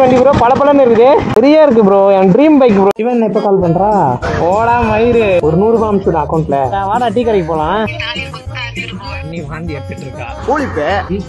வண்டி ப்ரோ பல பலன்னு இருக்குது பெரிய இருக்கு ப்ரோ என் ட்ரீம் பைக் ப்ரோ இவன் எப்போ கால் பண்றா ஓடா மயிறு ஒரு நூறு ரூபாய் அனுப்பிச்சு அக்கௌண்ட்ல வாடா டீ கடைக்கு போலாம் நீ வாந்தி எடுத்துட்டு இருக்கா கூலிப்பு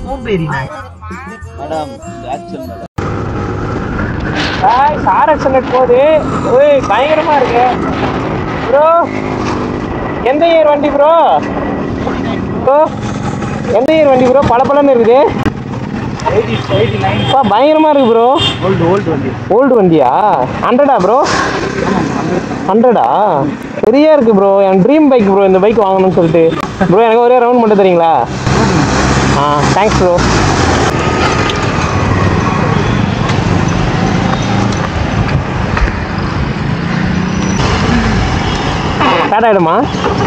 ஹாய் சார் எக்ஸலட் போகுது ஓய் பயங்கரமா இருக்கு ப்ரோ எந்த இயர் வண்டி ப்ரோ ப்ரோ எந்த இயர் வண்டி ப்ரோ பல பலன்னு இருக்குது அப்பா, பயங்கரமா இருக்கு ப்ரோ ஓல்டு ஓல்டு வண்டி ஓல்டு வண்டியா ஹண்ட்ரடா ப்ரோ ஹண்ட்ரடா பெரிய இருக்கு ப்ரோ என் ட்ரீம் பைக் ப்ரோ இந்த பைக் வாங்கணும்னு சொல்லிட்டு ப்ரோ எனக்கு ஒரே ரவுண்ட் மட்டும் தரீங்களா ஆ தேங்க்ஸ் ப்ரோ ஸ்டார்ட் ஆகிடுமா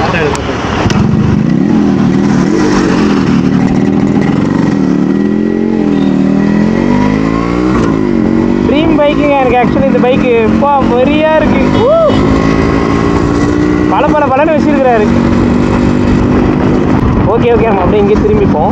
ட்ரீம் பைக்குங்க எனக்கு ஆக்சுவலி இந்த பைக்கு இப்போ வெறியா இருக்கு ஊ! பல பல பலன்னு வச்சிருக்கிறாரு ஓகே ஓகே நம்ம அப்படியே இங்கே திரும்பிப்போம்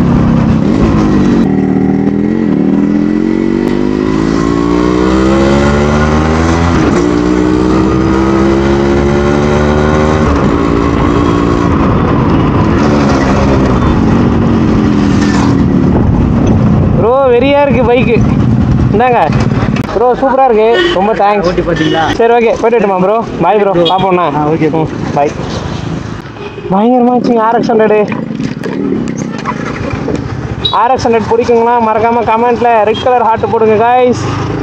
ப்ரோ வெறியா இருக்கு பைக்கு இந்தாங்க ப்ரோ சூப்பராக இருக்கு ரொம்ப தேங்க்ஸ் ஓட்டி பார்த்தீங்களா சரி ஓகே போயிட்டு வரட்டுமா ப்ரோ பாய் ப்ரோ பார்ப்போம்ண்ணா ஆ, okay bro. பாய் பயங்கரமாச்சுங்க ஆர்எக்ஸ் ஹண்ட்ரடு ஆர்எக்ஸ் ஹண்ட்ரட் பிடிக்குங்களா மறக்காமல் கமெண்ட்டில் ரெட் கலர் ஹார்ட் போடுங்க காய்ஸ்